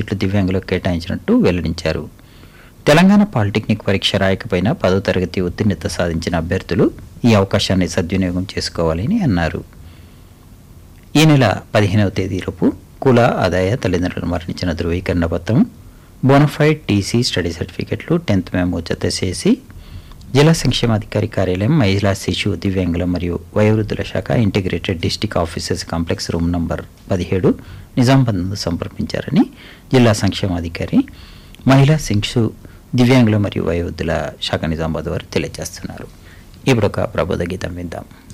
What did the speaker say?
సీట్లు దివ్యాంగులకు కేటాయించినట్టు వెల్లడించారు తెలంగాణ పాలిటెక్నిక్ పరీక్ష రాయకపోయినా పదో తరగతి ఉత్తీర్ణత సాధించిన అభ్యర్థులు ఈ అవకాశాన్ని సద్వినియోగం చేసుకోవాలని అన్నారు ఈ నెల పదిహేనవ తేదీలోపు కుల ఆదాయ తల్లిదండ్రులు మరణించిన ధృవీకరణ పత్రం బోనఫైడ్ టీసీ స్టడీ సర్టిఫికెట్లు టెన్త్ మెమో జత చేసి జిల్లా సంక్షేమాధికారి కార్యాలయం మహిళా శిశు దివ్యాంగుల మరియు వయోవృద్ధుల శాఖ integrated district officers complex room number పదిహేడు నిజామాబాద్ నందు సంప్రదించారని జిల్లా సంక్షేమాధికారి మహిళా శిశు దివ్యాంగుల మరియు వయోవృద్ధుల శాఖ నిజామాబాద్ వారు తెలియజేస్తున్నారు ఇప్పుడు ఒక ప్రబోధ గీతం విందాం